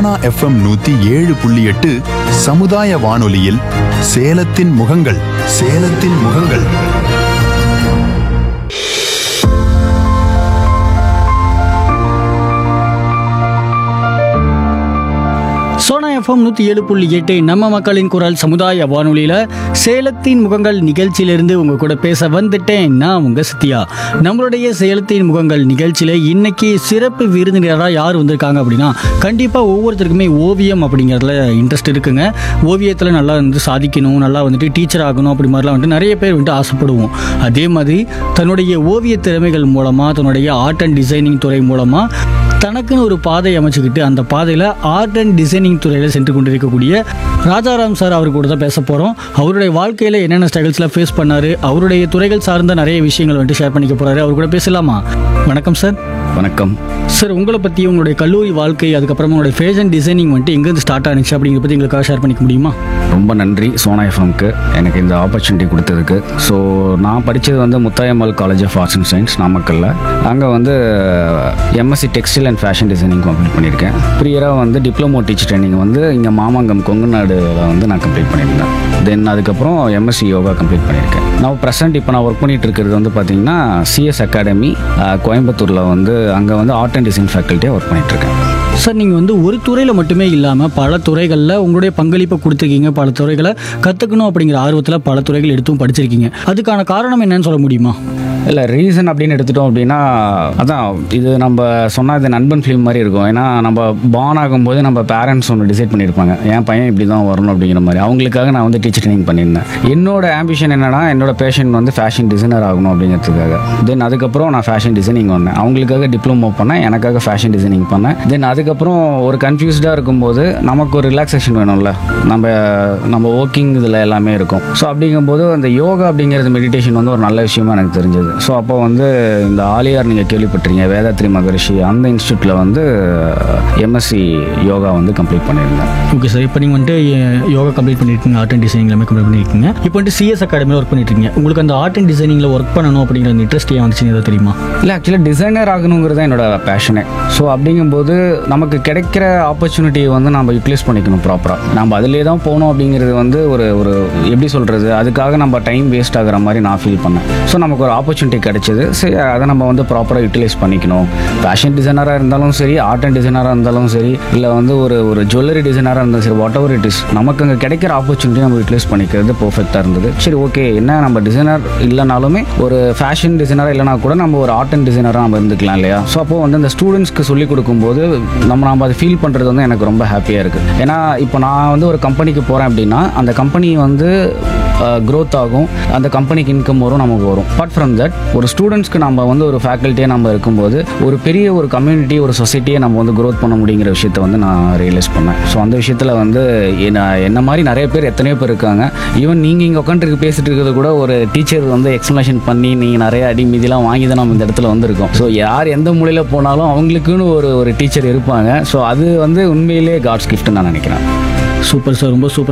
Sona FM நூத்தி ஏழு புள்ளி எட்டு சமுதாய வானொலியில் சேலத்தின் முகங்கள் சேலத்தின் முகங்கள் சோனா எஃப்எம் நூற்றி ஏழு புள்ளி எட்டு நம்ம மக்களின் குரல் சமுதாய வானொலியில் சேலத்தின் முகங்கள் நிகழ்ச்சியிலிருந்து உங்க கூட பேச வந்துட்டேன் நான் உங்க சத்யா நம்மளுடைய சேலத்தின் முகங்கள் நிகழ்ச்சியில் இன்னைக்கு சிறப்பு விருந்தினராக யார் வந்திருக்காங்க அப்படின்னா கண்டிப்பாக ஒவ்வொருத்தருக்குமே ஓவியம் அப்படிங்கிறதுல இன்ட்ரெஸ்ட் இருக்குங்க ஓவியத்தில் நல்லா வந்து சாதிக்கணும் நல்லா வந்துட்டு டீச்சர் ஆகணும் அப்படி மாதிரிலாம் வந்துட்டு நிறைய பேர் வந்துட்டு ஆசைப்படுவோம் அதே மாதிரி தன்னுடைய ஓவிய திறமைகள் மூலமாக தன்னுடைய ஆர்ட் அண்ட் டிசைனிங் துறை மூலமாக தனக்குன்னு ஒரு பாதை அமைச்சுக்கிட்டு அந்த பாதையில் ஆர்ட் அண்ட் டிசைனிங் துறையில் சென்று கொண்டிருக்கக்கூடிய ராஜாராம் சார் அவர் கூட தான் பேச போகிறோம் அவருடைய வாழ்க்கையில் என்னென்ன ஸ்ட்ரகிள்ஸ்லாம் ஃபேஸ் பண்ணாரு அவருடைய துறைகள் சார்ந்த நிறைய விஷயங்கள் வந்துட்டு ஷேர் பண்ணிக்க போகிறாரு அவர் கூட பேசலாமா வணக்கம் சார் வணக்கம் சார் உங்களை பற்றி உங்களுடைய கல்லூரி வாழ்க்கை அதுக்கப்புறமா உங்களுடைய ஃபேஷன் டிசைனிங் வந்துட்டு எங்கேருந்து ஸ்டார்ட் ஆனிச்சு அப்படிங்கிற பற்றி எங்களுக்காக ஷேர் பண்ணிக்க முடியுமா ரொம்ப நன்றி சோனா எஃப்எம்க்கு எனக்கு இந்த ஆப்பர்ச்சுனிட்டி கொடுத்ததுக்கு ஸோ நான் படித்தது வந்து Muthayammal college of arts and science நாமக்கல்ல அங்கே வந்து MSc textile and fashion designing complete பண்ணியிருக்கேன் ப்ரியராக வந்து டிப்ளமோ டீச்சர் ட்ரைனிங் வந்து இங்கே மாமங்கம் கொங்குநாடுல வந்து நான் கம்ப்ளீட் பண்ணியிருந்தேன் தென் அதுக்கப்புறம் எம்எஸ்சி யோகா கம்ப்ளீட் பண்ணியிருக்கேன் நான் ப்ரெசென்ட் இப்போ நான் ஒர்க் பண்ணிட்டு இருக்கிறது வந்து பார்த்தீங்கன்னா சிஎஸ் அகாடமி கோயம்புத்தூரில் வந்து அங்கே வந்து ஆர்ட் அண்ட் டிசைன் ஃபேக்கல்ட்டியாக ஒர்க் பண்ணிட்டு இருக்கேன் சார் நீங்கள் வந்து ஒரு துறையில் மட்டுமே இல்லாமல் பல துறைகளில் உங்களுடைய பங்களிப்பை கொடுத்துருக்கீங்க பல துறைகளை கற்றுக்கணும் அப்படிங்கிற ஆர்வத்தில் பல துறைகள் எடுத்தும் படிச்சிருக்கீங்க அதுக்கான காரணம் என்னன்னு சொல்ல முடியுமா இல்லை ரீசன் அப்படின்னு எடுத்துட்டோம் அப்படின்னா அதான் இது நம்ம சொன்னால் இது நண்பன் ஃபிலிம் மாதிரி இருக்கும் ஏன்னா நம்ம பான் ஆகும்போது நம்ம பேரண்ட்ஸ் ஒன்று டிசைட் பண்ணியிருப்பாங்க என் பையன் இப்படி தான் வரணும் அப்படிங்கிற மாதிரி அவங்களுக்காக நான் வந்து டீச்சர் ட்ரைனிங் பண்ணியிருந்தேன் என்னோட ஆம்பிஷன் என்னன்னா என்னோட பேஷன் வந்து ஃபேஷன் டிசைனர் ஆகணும் அப்படிங்கிறதுக்காக தென் அதுக்கப்புறம் நான் ஃபேஷன் டிசைனிங் வந்தேன் அவங்களுக்காக டிப்ளமோ பண்ணேன் எனக்காக ஃபேஷன் டிசைனிங் பண்ணேன் தென் அதுக்கப்புறம் ஒரு கன்ஃபியூஸ்டாக இருக்கும்போது நமக்கு ஒரு ரிலாக்ஸேஷன் வேணும்ல நம்ம நம்ம ஒர்க்கிங் இதில் எல்லாமே இருக்கும் ஸோ அப்படிங்கும்போது அந்த யோகா அப்படிங்கிறது மெடிடேஷன் வந்து ஒரு நல்ல விஷயமா எனக்கு தெரிஞ்சது ஸோ அப்போ வந்து இந்த ஆலியார் நீங்கள் கேள்விப்பட்டிருங்க வேதாத்ரி மகரிஷி அந்த இன்ஸ்டியூட்டில் வந்து எம்எஸ்சி யோகா வந்து கம்ப்ளீட் பண்ணியிருந்தேன் ஓகே சார் இப்போ நீங்கள் வந்துட்டு அஹ், யோகா கம்ப்ளீட் பண்ணியிருக்கீங்க ஆர்ட் அண்ட் டிசைனிங் எல்லாமே கம்ப்ளீட் பண்ணியிருக்கீங்க இப்போ வந்துட்டு சிஎஸ் அகாடமியில் ஒர்க் பண்ணிட்டு இருக்கீங்க உங்களுக்கு அந்த ஆர்ட் அண்ட் டிசைனிங்கில் ஒர்க் பண்ணணும் அப்படிங்கிற இன்ட்ரெஸ்ட் ஏன் வந்துச்சுன்னு ஏதாவது தெரியுமா இல்லை ஆக்சுவலாக டிசைனர் ஆகணுங்கிறது தான் என்னோட பேஷனே ஸோ அப்படிங்கும்போது நமக்கு கிடைக்கிற ஆப்பர்ச்சுனிட்டியை வந்து நம்ம யூட்டிலைஸ் பண்ணிக்கணும் ப்ராப்பராக நம்ம அதிலே தான் போகணும் அப்படிங்கிறது வந்து ஒரு ஒரு எப்படி சொல்கிறது அதுக்காக நம்ம டைம் வேஸ்ட் ஆகுற மாதிரி நான் ஃபீல் பண்ணேன் ஸோ நமக்கு ஒரு ஆப்பர்ச்சுனிட்டி கிடைச்சது சரி அதை நம்ம வந்து ப்ராப்பராக யூட்டிலைஸ் பண்ணிக்கணும் ஃபேஷன் டிசைனராக இருந்தாலும் சரி ஆர்ட் அண்ட் டிசைனராக இருந்தாலும் சரி இல்லை வந்து ஒரு ஒரு ஜுவல்லரி டிசைனராக இருந்தாலும் சரி வாட் எவர் இட் இஸ் நமக்கு அங்கே கிடைக்கிற ஆப்பர்ச்சுனிட்டி நம்ம யூட்டிலைஸ் பண்ணிக்கிறது பர்ஃபெக்டாக இருந்தது சரி ஓகே என்ன நம்ம டிசைனர் இல்லைனாலுமே ஒரு ஃபேஷன் டிசைனராக இல்லைனா கூட நம்ம ஒரு ஆர்ட் அண்ட் டிசைனராக நம்ம இருந்துக்கலாம் இல்லையா ஸோ அப்போ வந்து அந்த ஸ்டூடெண்ட்ஸ்க்கு சொல்லிக் கொடுக்கும்போது நம்ம நம்ம அதை ஃபீல் பண்ணுறது வந்து எனக்கு ரொம்ப ஹாப்பியாக இருக்குது ஏன்னா இப்போ நான் வந்து ஒரு கம்பெனிக்கு போகிறேன் அப்படின்னா அந்த கம்பெனி வந்து க்ரோத் ஆகும் அந்த கம்பெனிக்கு இன்கம் வரும் நமக்கு வரும் அப்பார்ட் ஃப்ரம் தட் ஒரு ஸ்டூடெண்ட்ஸ்க்கு நம்ம வந்து ஒரு ஃபேக்கல்ட்டியாக நம்ம இருக்கும்போது ஒரு பெரிய ஒரு கம்யூனிட்டி ஒரு சொசைட்டியை நம்ம வந்து க்ரோத் பண்ண முடியுங்கிற விஷயத்த வந்து நான் ரியலைஸ் பண்ணேன் ஸோ அந்த விஷயத்தில் வந்து என்ன என்ன மாதிரி நிறைய பேர் எத்தனையோ பேர் இருக்காங்க ஈவன் நீங்கள் இங்கே உட்காந்துருக்கு பேசிட்டு இருக்கிறது கூட ஒரு டீச்சர் வந்து எக்ஸ்ப்ளனேஷன் பண்ணி நீங்கள் நிறைய அடி மீதிலாம் வாங்கி தான் நம்ம இந்த இடத்துல வந்திருக்கோம் ஸோ யார் எந்த மூலையில் போனாலும் அவங்களுக்குன்னு ஒரு ஒரு டீச்சர் இருப்பாங்க ஸோ அது வந்து உண்மையிலேயே காட்ஸ் கிஃப்ட்னு நான் நினைக்கிறேன் சூப்பர் சார் ரொம்ப சூப்பர்